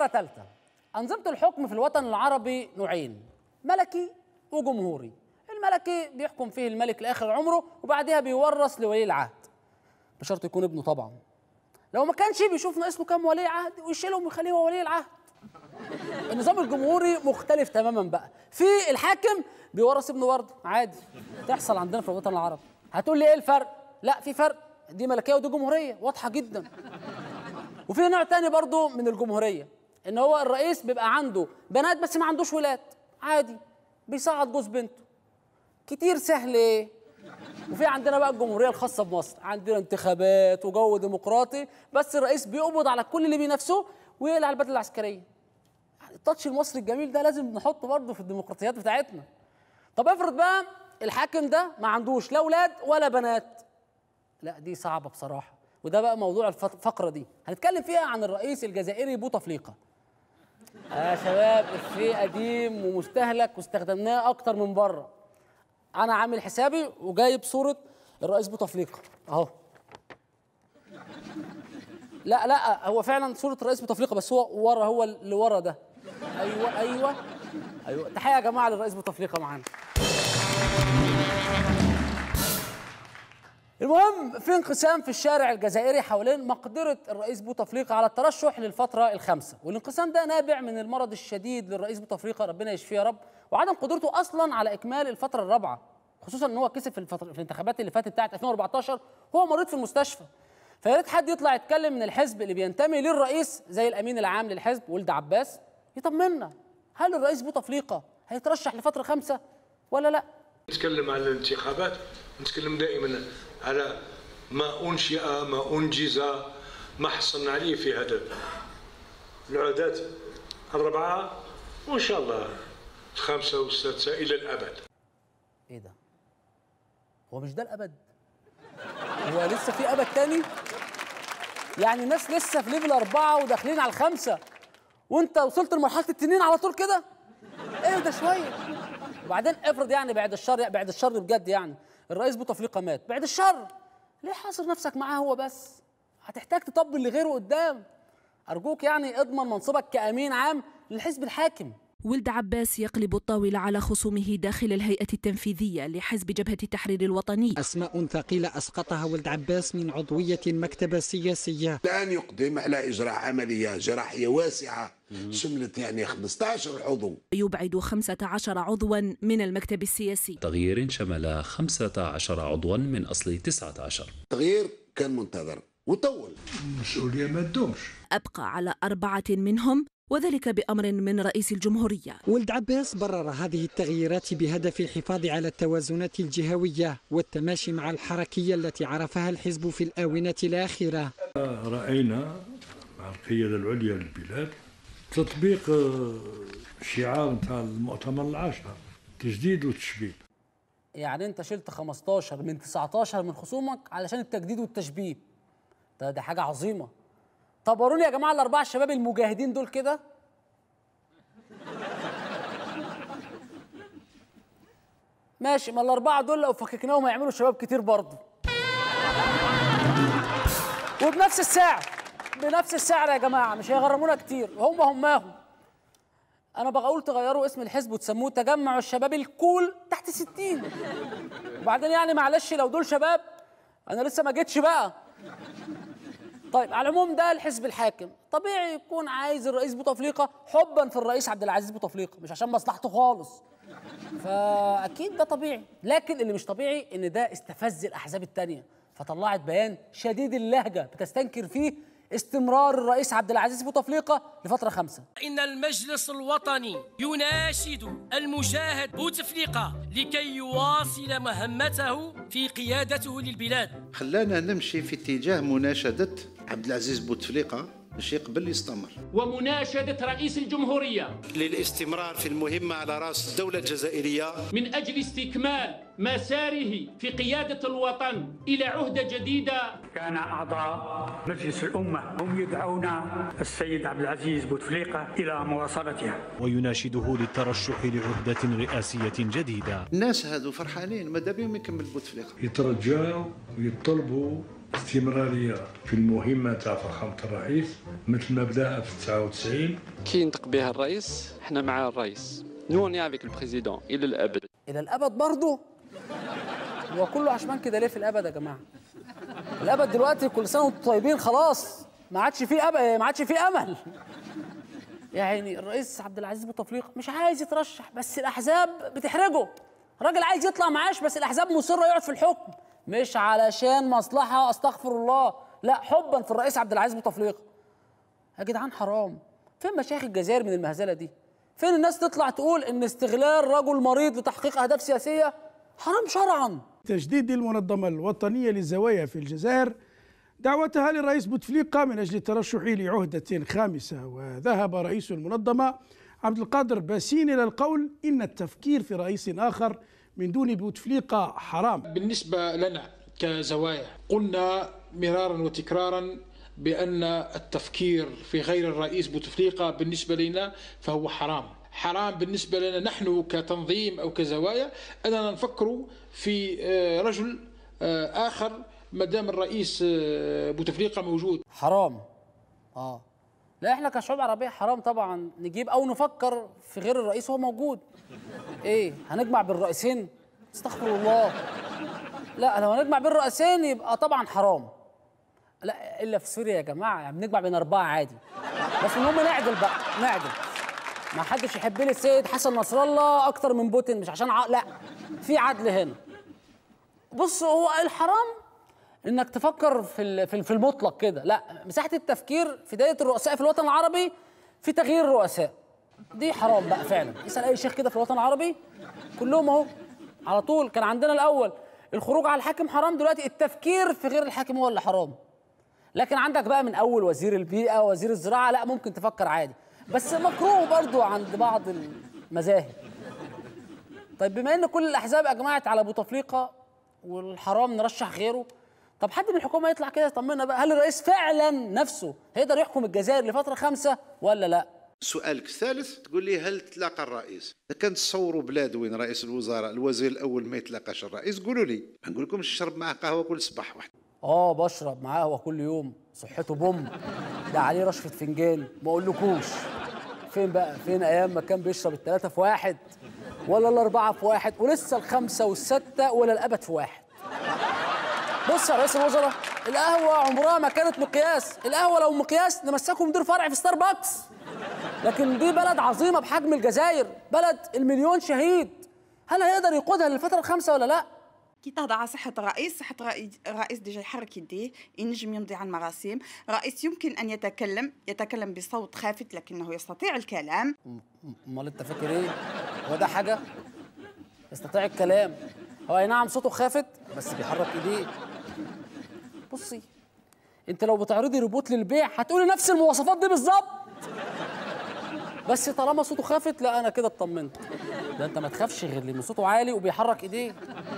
فقرة ثالثة أنظمة الحكم في الوطن العربي نوعين ملكي وجمهوري الملكي بيحكم فيه الملك لآخر عمره وبعدها بيورث لولي العهد بشرط يكون ابنه طبعا لو ما كانش بيشوف ناقص له كام ولي عهد ويشيلهم ويخليه هو ولي العهد النظام الجمهوري مختلف تماما بقى في الحاكم بيورث ابنه برضه عادي تحصل عندنا في الوطن العربي هتقول لي ايه الفرق لا في فرق دي ملكيه ودي جمهوريه واضحه جدا وفي نوع تاني برضه من الجمهوريه ان هو الرئيس بيبقى عنده بنات بس ما عندوش ولاد عادي بيصعد جوز بنته كتير سهل ايه وفي عندنا بقى الجمهوريه الخاصه بمصر عندنا انتخابات وجو ديمقراطي بس الرئيس بيقبض على كل اللي بينافسوه ويقلع البدله العسكريه يعني التاتش المصري الجميل ده لازم نحطه برضه في الديمقراطيات بتاعتنا طب افرض بقى الحاكم ده ما عندوش لا اولاد ولا بنات لا دي صعبه بصراحه وده بقى موضوع الفت- الفقره دي هنتكلم فيها عن الرئيس الجزائري بوتفليقه يا شباب افيه قديم ومستهلك واستخدمناه اكتر من بره انا عامل حسابي وجايب صوره الرئيس بوتفليقه اهو لا لا هو فعلا صوره الرئيس بوتفليقه بس هو ورا هو اللي ورا ده ايوه ايوه ايوه تحيه يا جماعه للرئيس بوتفليقه معانا المهم في انقسام في الشارع الجزائري حوالين مقدرة الرئيس بوتفليقة على الترشح للفترة الخامسة والانقسام ده نابع من المرض الشديد للرئيس بوتفليقة ربنا يشفيه يا رب وعدم قدرته أصلا على إكمال الفترة الرابعة خصوصا ان هو كسب في, الفترة في الانتخابات اللي فاتت بتاعت 2014 هو مريض في المستشفى فيا ريت حد يطلع يتكلم من الحزب اللي بينتمي للرئيس زي الامين العام للحزب ولد عباس يطمنا هل الرئيس بوتفليقة هيترشح لفترة خامسة ولا لا؟ نتكلم على الانتخابات نتكلم دائما على ما انشئ ما انجز ما حصلنا عليه في هذا العادات الرابعه وان شاء الله الخامسه والسادسه الى الابد ايه ده؟ هو مش ده الابد؟ هو لسه في ابد تاني؟ يعني الناس لسه في ليفل اربعه وداخلين على الخمسه وانت وصلت لمرحله التنين على طول كده؟ ايه ده شويه وبعدين افرض يعني بعد الشر بعد الشر بجد يعني الرئيس بوتفليقه مات بعد الشر ليه حاصر نفسك معاه هو بس؟ هتحتاج تطبل لغيره قدام ارجوك يعني اضمن منصبك كامين عام للحزب الحاكم ولد عباس يقلب الطاولة على خصومه داخل الهيئة التنفيذية لحزب جبهة التحرير الوطني أسماء ثقيلة أسقطها ولد عباس من عضوية المكتبة السياسية الآن يقدم على إجراء عملية جراحية واسعة شملت يعني 15 عضو يبعد 15 عضوا من المكتب السياسي تغيير شمل 15 عضوا من أصل 19 تغيير كان منتظر وطول المسؤوليه ما تدومش أبقى على أربعة منهم وذلك بأمر من رئيس الجمهورية ولد عباس برر هذه التغييرات بهدف الحفاظ على التوازنات الجهوية والتماشي مع الحركية التي عرفها الحزب في الآونة الأخيرة راينا مع القياده العليا للبلاد تطبيق آه، شعار نتاع المؤتمر العاشر تجديد وتشبيب يعني انت شلت 15 من 19 من خصومك علشان التجديد والتشبيب ده دي حاجه عظيمه طب وروني يا جماعه الاربعه الشباب المجاهدين دول كده ماشي ما الاربعه دول لو فككناهم هيعملوا شباب كتير برضه وبنفس السعر بنفس السعر يا جماعه مش هيغرمونا كتير هم هماهم انا بقول تغيروا اسم الحزب وتسموه تجمع الشباب الكول تحت 60 وبعدين يعني معلش لو دول شباب انا لسه ما جيتش بقى طيب على العموم ده الحزب الحاكم طبيعي يكون عايز الرئيس بوتفليقه حبا في الرئيس عبد العزيز بوتفليقه مش عشان مصلحته خالص فاكيد ده طبيعي لكن اللي مش طبيعي ان ده استفز الاحزاب التانية فطلعت بيان شديد اللهجه بتستنكر فيه استمرار الرئيس عبد العزيز بوتفليقه لفتره خمسه إن المجلس الوطني يناشد المجاهد بوتفليقة لكي يواصل مهمته في قيادته للبلاد خلانا نمشي في اتجاه مناشدة عبد العزيز بوتفليقة باش يقبل يستمر ومناشدة رئيس الجمهورية للاستمرار في المهمة على رأس الدولة الجزائرية من أجل استكمال مساره في قيادة الوطن إلى عهدة جديدة كان أعضاء مجلس الأمة هم يدعون السيد عبد العزيز بوتفليقة إلى مواصلتها ويناشده للترشح لعهدة رئاسية جديدة الناس هذو فرحانين ماذا بهم يكمل بوتفليقة يترجاوا ويطلبوا استمرارية في المهمة تاع فخامة الرئيس مثل ما بدأ في 99 كي ينطق بها الرئيس احنا مع الرئيس نوني افيك البريزيدون الى الابد الى الابد برضه هو كله عشمان كده ليه في الابد يا جماعه الابد دلوقتي كل سنه وانتم طيبين خلاص ما عادش فيه أب... ما عادش فيه امل يعني الرئيس عبد العزيز بوتفليقه مش عايز يترشح بس الاحزاب بتحرجه راجل عايز يطلع معاش بس الاحزاب مصره يقعد في الحكم مش علشان مصلحه استغفر الله لا حبا في الرئيس عبد العزيز بوتفليقه يا جدعان حرام فين مشايخ الجزائر من المهزله دي فين الناس تطلع تقول ان استغلال رجل مريض لتحقيق اهداف سياسيه حرام شرعا تجديد المنظمة الوطنية للزوايا في الجزائر دعوتها للرئيس بوتفليقة من أجل الترشح لعهدة خامسة وذهب رئيس المنظمة عبد القادر باسين إلى القول إن التفكير في رئيس آخر من دون بوتفليقة حرام بالنسبة لنا كزوايا قلنا مرارا وتكرارا بأن التفكير في غير الرئيس بوتفليقة بالنسبة لنا فهو حرام حرام بالنسبة لنا نحن كتنظيم أو كزوايا أننا نفكر في رجل آخر ما دام الرئيس بوتفليقة موجود حرام اه لا احنا كشعوب عربيه حرام طبعا نجيب او نفكر في غير الرئيس وهو موجود ايه هنجمع بين الرئيسين استغفر الله لا لو هنجمع بين الرئيسين يبقى طبعا حرام لا الا في سوريا يا جماعه يعني بنجمع بين اربعه عادي بس المهم نعدل بقى نعدل ما حدش يحب لي السيد حسن نصر الله اكتر من بوتين مش عشان ع... لا في عدل هنا بص هو الحرام انك تفكر في في المطلق كده لا مساحه التفكير في دايه الرؤساء في الوطن العربي في تغيير الرؤساء دي حرام بقى فعلا اسال اي شيخ كده في الوطن العربي كلهم اهو على طول كان عندنا الاول الخروج على الحاكم حرام دلوقتي التفكير في غير الحاكم هو اللي حرام لكن عندك بقى من اول وزير البيئه وزير الزراعه لا ممكن تفكر عادي بس مكروه برضو عند بعض المذاهب طيب بما ان كل الاحزاب اجمعت على بوتفليقه والحرام نرشح غيره طب حد من الحكومه يطلع كده يطمنا بقى هل الرئيس فعلا نفسه هيقدر يحكم الجزائر لفتره خمسه ولا لا سؤالك الثالث تقول لي هل تلاقى الرئيس اذا كان تصوروا بلاد وين رئيس الوزراء الوزير الاول ما يتلاقاش الرئيس قولوا لي ما نقول لكمش نشرب معاه قهوه كل صباح واحد اه بشرب معاه هو كل يوم صحته بوم ده عليه رشفه فنجان ما اقولكوش فين بقى فين ايام ما كان بيشرب الثلاثه في واحد ولا الاربعه في واحد ولسه الخمسه والسته ولا الابد في واحد بص يا رئيس الوزراء القهوه عمرها ما كانت مقياس القهوه لو مقياس نمسكه مدير فرع في ستاربكس لكن دي بلد عظيمه بحجم الجزائر بلد المليون شهيد هل هيقدر يقودها للفتره الخامسه ولا لا كي تهضر على صحة الرئيس صحة الرئيس ديجا يحرك يديه ينجم يمضي على المراسيم الرئيس يمكن أن يتكلم يتكلم بصوت خافت لكنه يستطيع الكلام امال انت فاكر ايه هو ده حاجة يستطيع الكلام هو اي نعم صوته خافت بس بيحرك ايديه بصي انت لو بتعرضي روبوت للبيع هتقولي نفس المواصفات دي بالظبط بس طالما صوته خافت لا انا كده اطمنت ده انت ما تخافش غير لان صوته عالي وبيحرك ايديه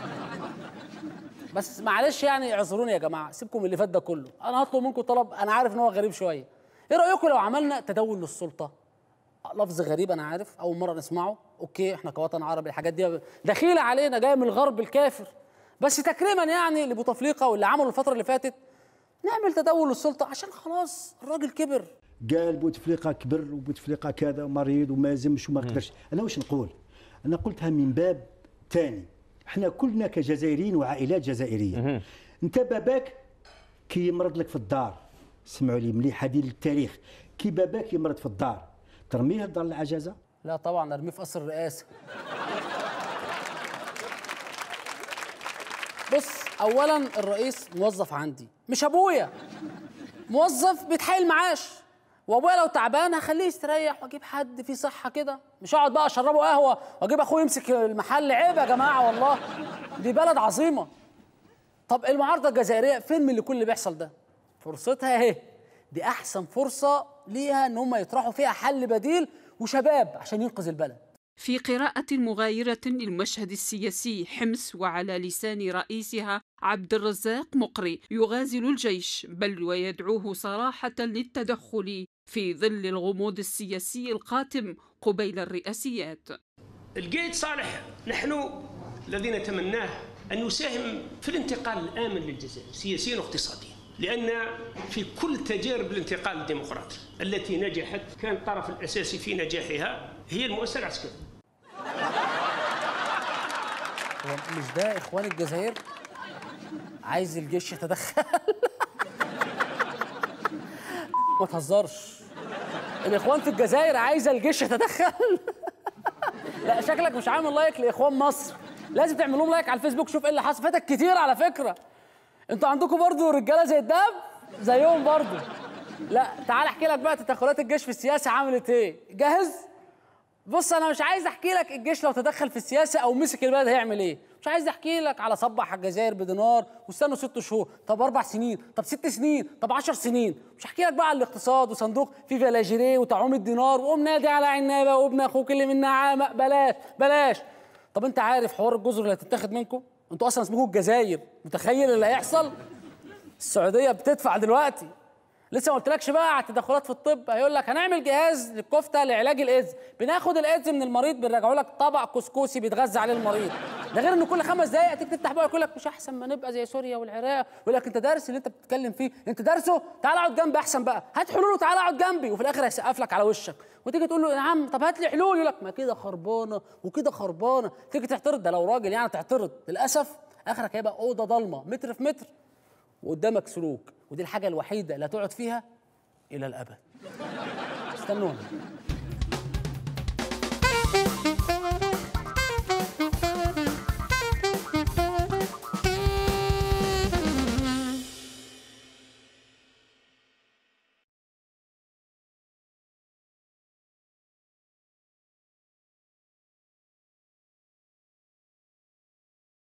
بس معلش يعني اعذروني يا جماعه سيبكم من اللي فات ده كله انا هطلب منكم طلب انا عارف ان هو غريب شويه ايه رايكم لو عملنا تداول للسلطه لفظ غريب انا عارف اول مره نسمعه اوكي احنا كوطن عربي الحاجات دي دخيله علينا جايه من الغرب الكافر بس تكريما يعني لبوتفليقه واللي عملوا الفتره اللي فاتت نعمل تداول للسلطه عشان خلاص الراجل كبر قال بوتفليقه كبر وبوتفليقه كذا مريض وما زمش وما قدرش انا واش نقول انا قلتها من باب ثاني احنا كلنا كجزائريين وعائلات جزائريه انت باباك كي يمرض لك في الدار سمعوا لي مليح هذه للتاريخ كي باباك يمرض في الدار ترميه لدار العجزه لا طبعا ارميه في قصر الرئاسه بص اولا الرئيس موظف عندي مش ابويا موظف بيتحايل معاش وابويا لو تعبان هخليه يستريح واجيب حد فيه صحه كده مش هقعد بقى اشربه قهوه واجيب اخوه يمسك المحل عيب يا جماعه والله دي بلد عظيمه طب المعارضه الجزائريه فين من اللي كل اللي بيحصل ده فرصتها اهي دي احسن فرصه ليها ان هم يطرحوا فيها حل بديل وشباب عشان ينقذ البلد في قراءة مغايرة للمشهد السياسي حمص وعلى لسان رئيسها عبد الرزاق مقري يغازل الجيش بل ويدعوه صراحة للتدخل في ظل الغموض السياسي القاتم قبيل الرئاسيات القيد صالح نحن الذين تمناه أن يساهم في الانتقال الآمن للجزائر سياسيا واقتصاديا لأن في كل تجارب الانتقال الديمقراطي التي نجحت كان الطرف الأساسي في نجاحها هي المؤسسة العسكرية هو مش ده اخوان الجزائر عايز الجيش يتدخل ما تهزرش الاخوان في الجزائر عايزه الجيش يتدخل لا شكلك مش عامل لايك لاخوان مصر لازم تعمل لهم لايك على الفيسبوك شوف ايه اللي حصل فاتك كتير على فكره انتوا عندكم برضو رجاله زي الدهب زيهم برضو لا تعال احكي لك بقى تدخلات الجيش في السياسه عملت ايه جاهز بص انا مش عايز احكي لك الجيش لو تدخل في السياسه او مسك البلد هيعمل ايه مش عايز احكي لك على صبح الجزائر بدينار واستنوا ست شهور طب اربع سنين طب ست سنين طب عشر سنين مش هحكي لك بقى على الاقتصاد وصندوق في فيلاجيريه وتعويم الدينار وقوم نادي على عنابه وابن اخوك اللي من نعامه بلاش بلاش طب انت عارف حوار الجزر اللي هتتاخد منكم انتوا اصلا اسمكم الجزائر متخيل اللي هيحصل السعوديه بتدفع دلوقتي لسه ما قلتلكش بقى على التدخلات في الطب هيقول لك هنعمل جهاز للكفته لعلاج الايدز بناخد الايدز من المريض بنرجعه لك طبق كسكسي بيتغذى عليه المريض ده غير ان كل خمس دقائق تيجي تفتح بقى يقول لك مش احسن ما نبقى زي سوريا والعراق يقول لك انت دارس اللي انت بتتكلم فيه انت دارسه تعال اقعد جنبي احسن بقى هات حلول وتعال اقعد جنبي وفي الاخر هيسقف لك على وشك وتيجي تقول له يا عم طب هات لي حلول يقول لك ما كده خربانه وكده خربانه تيجي تعترض ده لو راجل يعني تعترض للاسف اخرك هيبقى اوضه ضلمه متر في متر وقدامك سلوك ودي الحاجه الوحيده اللي هتقعد فيها الى الابد استنونا